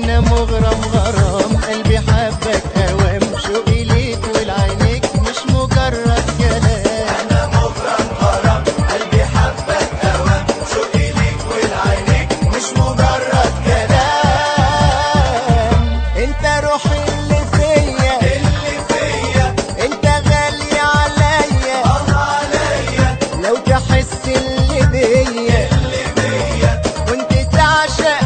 وانا مغرم غرام قلبي حبك اوام شوقي ليك ولعينيك مش مجرد كلام انا مغرم غرام قلبي حبك اوام شوقي ليك ولعينيك مش مجرد كلام انت روحي اللي فيا اللي فيا انت غالي عليا الله عليا لو تحس اللي بيا اللي بيا كنت تعشق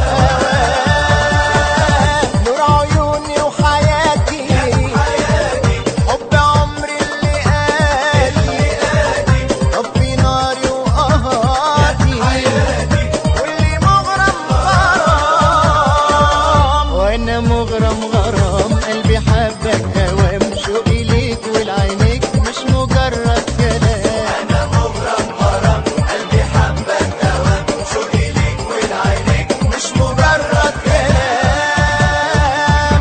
هواك نور عيوني وحياتي حياتي حب عمري اللي قالي ادي طفي ناري وقهاتي حياتي واللي مغرم غرام وانا مغرم غرام قلبي حبك هوام شوقي ليك ولعينيك مش مجرد كلام انا مغرم غرام قلبي حبك اوام شوقي ليك ولعينيك مش مجرد كلام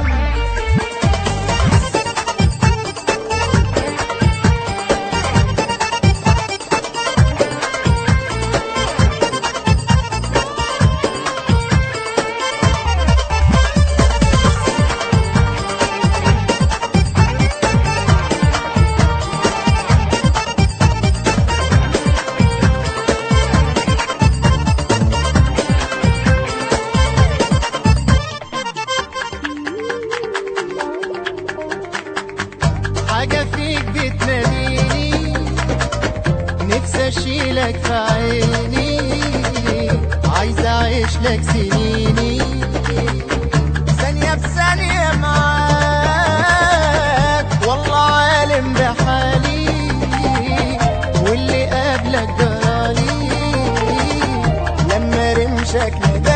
حاجة فيك بتناديني نفسي اشيلك في عيني عايز اعيش لك سنيني ثانية بثانية معاك والله عالم بحالي واللي قبلك جرالي لما رمشك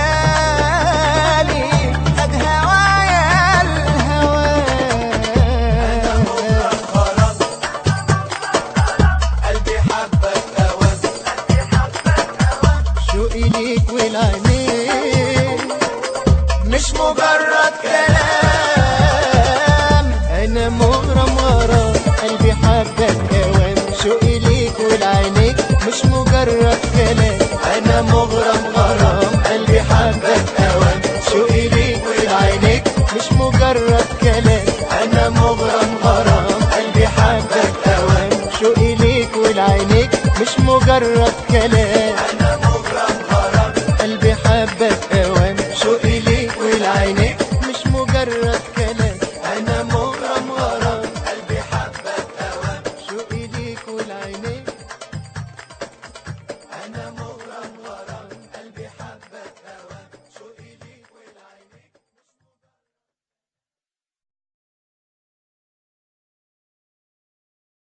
ندالي خد هوايا الهوى غرام قلبي حبك اوام شوقي ليك والعينيك مش مجرد كلام انا مغرم غرام قلبي حبك اوام شوقي ليك والعينيك مش مجرد كلام انا مغرم غرام قلبي حبك اوام شوقي ليك والعينيك مش مجرد كلام انا مغرم غرام قلبي حبك اوام شوقي ليك والعينيك مش مجرد كلام